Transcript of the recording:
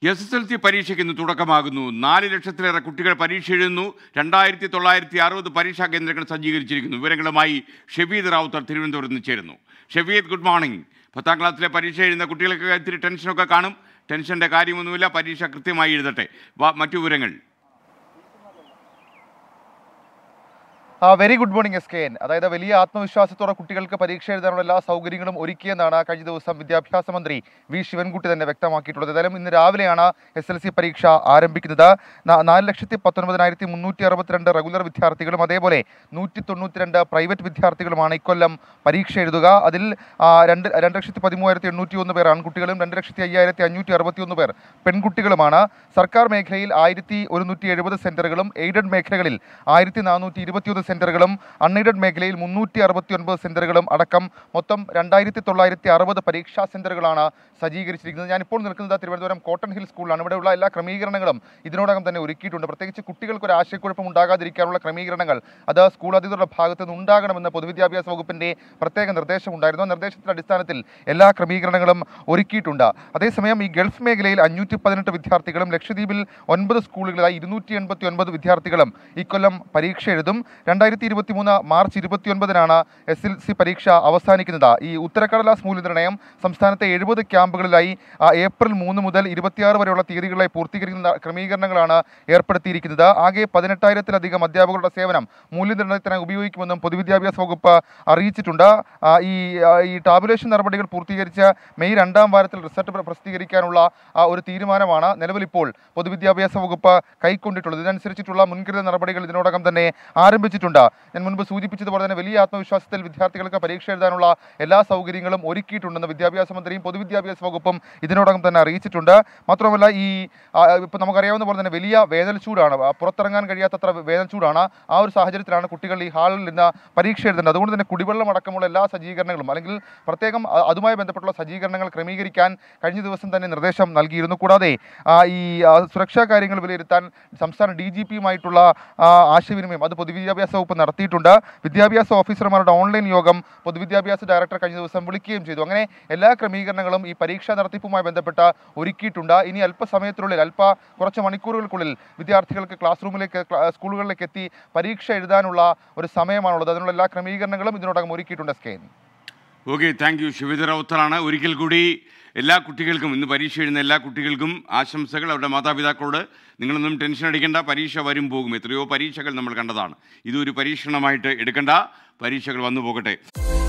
S S L C പരീക്ഷയ്ക്ക് ഇന്ന് തുടക്കമാകുന്നു നാല് ലക്ഷത്തിലേറെ കുട്ടികൾ പരീക്ഷ എഴുതുന്നു രണ്ടായിരത്തി തൊള്ളായിരത്തി അറുപത് പരീക്ഷാ കേന്ദ്രങ്ങൾ സജ്ജീകരിച്ചിരിക്കുന്നു വിവരങ്ങളുമായി ഷെഫീദ് റാവുത്തർ തിരുവനന്തപുരത്ത് നിന്ന് ചേരുന്നു ഷെഫീദ് ഗുഡ് മോർണിംഗ് പത്താം ക്ലാസ്സിലെ പരീക്ഷ എഴുതുന്ന കുട്ടികൾക്ക് ഇത്തിരി ടെൻഷനൊക്കെ കാണും ടെൻഷൻ്റെ കാര്യമൊന്നുമില്ല പരീക്ഷ കൃത്യമായി എഴുതട്ടെ വാ- മറ്റു വിവരങ്ങൾ very good morning S K N അതായത് വലിയ ആത്മവിശ്വാസത്തോടെ കുട്ടികൾക്ക് പരീക്ഷ എഴുതാനുള്ള എല്ലാ സൗകര്യങ്ങളും ഒരുക്കിയെന്നാണ് കഴിഞ്ഞ ദിവസം വിദ്യാഭ്യാസ മന്ത്രി വി ശിവൻകുട്ടി തന്നെ വ്യക്തമാക്കിയിട്ടുള്ളത് ഏതായാലും ഇന്ന് രാവിലെയാണ് എസ് എൽ സി പരീക്ഷ ആരംഭിക്കുന്നത് നാ- നാല് ലക്ഷത്തി പത്തൊൻപതിനായിരത്തി മുന്നൂറ്റി അറുപത്തിരണ്ട് റെഗുലർ വിദ്യാർത്ഥികളും അതേപോലെ നൂറ്റി തൊണ്ണൂറ്റിരണ്ട് പ്രൈവറ്റ് വിദ്യാർത്ഥികളുമാണ് ഇക്കൊല്ലം പരീക്ഷ എഴുതുക അതിൽ ആ, രണ്ട് രണ്ട് ലക്ഷത്തി പതിമൂവായിരത്തി എണ്ണൂറ്റി ഒന്ന് പേർ ആൺകുട്ടികളും രണ്ട് ലക്ഷത്തി അയ്യായിരത്തി അഞ്ഞൂറ്റി അറുപത്തി ഒന്ന് പേർ പെൺകുട്ടികളുമാണ് സർക്കാർ മേഖലയിൽ ആയിരത്തി ഒരുന്നൂറ്റി എഴുപത് സെന്ററുകളും എയ്ഡഡ് മേഖലകളിൽ ആയിരത്തി നാനൂറ്റി ഇരുപത്തിയൊന്ന് സെന്ററുകളും അൺഎയ്ഡഡ് മേഖലയിൽ മുന്നൂറ്റി അറുപത്തി ഒൻപത് സെന്ററുകളും അടക്കം മൊത്തം രണ്ടായിരത്തി തൊള്ളായിരത്തി അറുപത് പരീക്ഷാ സെന്ററുകളാണ് സജ്ജീകരിച്ചിരിക്കുന്നത് ഞാനിപ്പോൾ നിൽക്കുന്നത് തിരുവനന്തപുരം കോട്ടൺ ഹിൽ സ്കൂളിലാണ് ഇവിടെയുള്ള എല്ലാ ക്രമീകരണങ്ങളും ഇതിനോടകം തന്നെ ഒരുക്കിയിട്ടുണ്ട് പ്രത്യേകിച്ച് കുട്ടികൾക്ക് ഒരു ആശയക്കുഴപ്പം ഉണ്ടാകാതിരിക്കാനുള്ള ക്രമീകരണങ്ങൾ അത് സ്കൂൾ അധികൃതരുടെ ഭാഗത്ത് നിന്ന് ഉണ്ടാകണമെന്ന് പൊതുവിദ്യാഭ്യാസ വകുപ്പിന്റെ പ്രത്യേക നിർദ്ദേശമുണ്ടായിരുന്നു ആ നിർദ്ദേശത്തിന്റെ അടിസ്ഥാനത്തിൽ എല്ലാ ക്രമീകരണങ്ങളും ഒരുക്കിയിട്ടുണ്ട് അതേസമയം ഈ ഗൾഫ് മേഖലയിൽ അഞ്ഞൂറ്റി പതിനെട്ട് വിദ്യാർത്ഥികളും ലക്ഷദ്വീപിൽ ഒൻപത് സ്കൂളുകളിലായി ഇരുന്നൂറ്റി എൺപത്തി ഒൻപത് വിദ്യാർത്ഥികളും ഇക്കൊല്ലം പരീക്ഷ എഴുതും രണ്ടായിരത്തി ഇരുപത്തി മൂന്ന് മാർച്ച് ഇരുപത്തിയൊൻപതിനാണ് എസ് എൽ സി പരീക്ഷ അവസാനിക്കുന്നത് ഈ ഉത്തരക്കടലാസ് മൂല്യനിർണ്ണയം സംസ്ഥാനത്തെ എഴുപത് ക്യാമ്പുകളിലായി ആ, ഏപ്രിൽ മൂന്ന് മുതൽ ഇരുപത്തിയാറ് വരെയുള്ള തീയതികളായി പൂർത്തീകരിക്കുന്ന ക്രമീകരണങ്ങളാണ് ഏർപ്പെടുത്തിയിരിക്കുന്നത് ആകെ പതിനെട്ടായിരത്തിലധികം അധ്യാപകരുടെ സേവനം മൂല്യനിർണ്ണയത്തിനായി ഉപയോഗിക്കുമെന്നും പൊതുവിദ്യാഭ്യാസ വകുപ്പ് അറിയിച്ചിട്ടുണ്ട് ആ, ഈ ആ, ഈ ടാബുലേഷൻ നടപടികൾ പൂർത്തീകരിച്ച് മെയ് രണ്ടാം വാരത്തിൽ റിസൾട്ട് പ്ര- പ്രസിദ്ധീകരിക്കാനുള്ള ആ, ഒരു തീരുമാനമാണ് നിലവിലിപ്പോൾ പൊതുവിദ്യാഭ്യാസ വകുപ്പ് കൈക്കൊണ്ടിട്ടുള്ളത് ഇതിനനുസരിച്ചിട്ടുള്ള മുൻകരുതൽ നടപടികൾ ഇതിനോടകം തന്നെ ആരംഭിച്ചിട്ടുണ്ട് ഞാൻ മുൻപ് സൂചിപ്പിച്ചതുപോലെ തന്നെ വലിയ ആത്മവിശ്വാസത്തിൽ വിദ്യാർത്ഥികൾക്ക് പരീക്ഷ എഴുതാനുള്ള എല്ലാ സൗകര്യങ്ങളും ഒരുക്കിയിട്ടുണ്ടെന്ന് വിദ്യാഭ്യാസ മന്ത്രിയും പൊതുവിദ്യാഭ്യാസ വകുപ്പും ഇതിനോടകം തന്നെ അറിയിച്ചിട്ടുണ്ട് മാത്രമല്ല ഈ ഇപ്പോൾ നമുക്കറിയാവുന്ന പോലെ തന്നെ വലിയ വേനൽ ചൂടാണ് ആ, പുറത്തിറങ്ങാൻ കഴിയാത്തത്ര വേനൽ ചൂടാണ് ആ ഒരു സാഹചര്യത്തിലാണ് കുട്ടികൾ ഈ ഹാളിൽ നിന്ന് പരീക്ഷ എഴുതുന്നത് അതുകൊണ്ട് തന്നെ കുടിവെള്ളം അടക്കമുള്ള എല്ലാ സജ്ജീകരണങ്ങളും അല്ലെങ്കിൽ പ്രത്യേകം അ- അതുമായി ബന്ധപ്പെട്ടുള്ള സജ്ജീകരണങ്ങൾ ക്രമീകരിക്കാൻ കഴിഞ്ഞ ദിവസം തന്നെ നിർദ്ദേശം നൽകിയിരുന്നു കൂടാതെ ആ, ഈ ആ, സുരക്ഷാ കാര്യങ്ങൾ വിലയിരുത്താൻ സംസ്ഥാന ഡി ജി പിയുമായിട്ടുള്ള ആശയവിനിമയം അത് പൊതുവിദ്യാഭ്യാസ വകുപ്പ് നടത്തിയിട്ടുണ്ട് വിദ്യാഭ്യാസ ഓഫീസർമാരുടെ ഓൺലൈൻ യോഗം പൊതുവിദ്യാഭ്യാസ ഡയറക്ടർ കഴിഞ്ഞ ദിവസം വിളിക്കുകയും ചെയ്തു അങ്ങനെ എല്ലാ ക്രമീകരണങ്ങളും ഈ പരീക്ഷാ നടത്തിപ്പുമായി ബന്ധപ്പെട്ട് ഒരുക്കിയിട്ടുണ്ട് ഇനി അല്പസമയത്തിനുള്ളിൽ അല്പ കുറച്ച് മണിക്കൂറുകൾക്കുള്ളിൽ വിദ്യാർത്ഥികൾക്ക് ക്ലാസ് റൂമിലേക്ക് ക്ലാ- സ്കൂളുകളിലേക്ക് എത്തി പരീക്ഷ എഴുതാനുള്ള ഒരു സമയമാണുള്ളത് അതിനുള്ള എല്ലാ ക്രമീകരണങ്ങളും ഇതിനോടകം ഒരുക്കിയിട്ടുണ്ട് സ്കെയിൻ ഓക്കെ താങ്ക് യു ഷിവിത റൗത്തറാണ് ഒരിക്കൽ കൂടി എല്ലാ കുട്ടികൾക്കും ഇന്ന് പരീക്ഷ എഴുതുന്ന എല്ലാ കുട്ടികൾക്കും ആശംസകൾ അവരുടെ മാതാപിതാക്കളോട് നിങ്ങളൊന്നും ടെൻഷൻ അടിക്കേണ്ട പരീക്ഷ വരും പോകും എത്രയോ പരീക്ഷകൾ നമ്മൾ കണ്ടതാണ് ഇതൊരു പരീക്ഷണമായിട്ട് എടുക്കണ്ട പരീക്ഷകൾ വന്നു പോകട്ടെ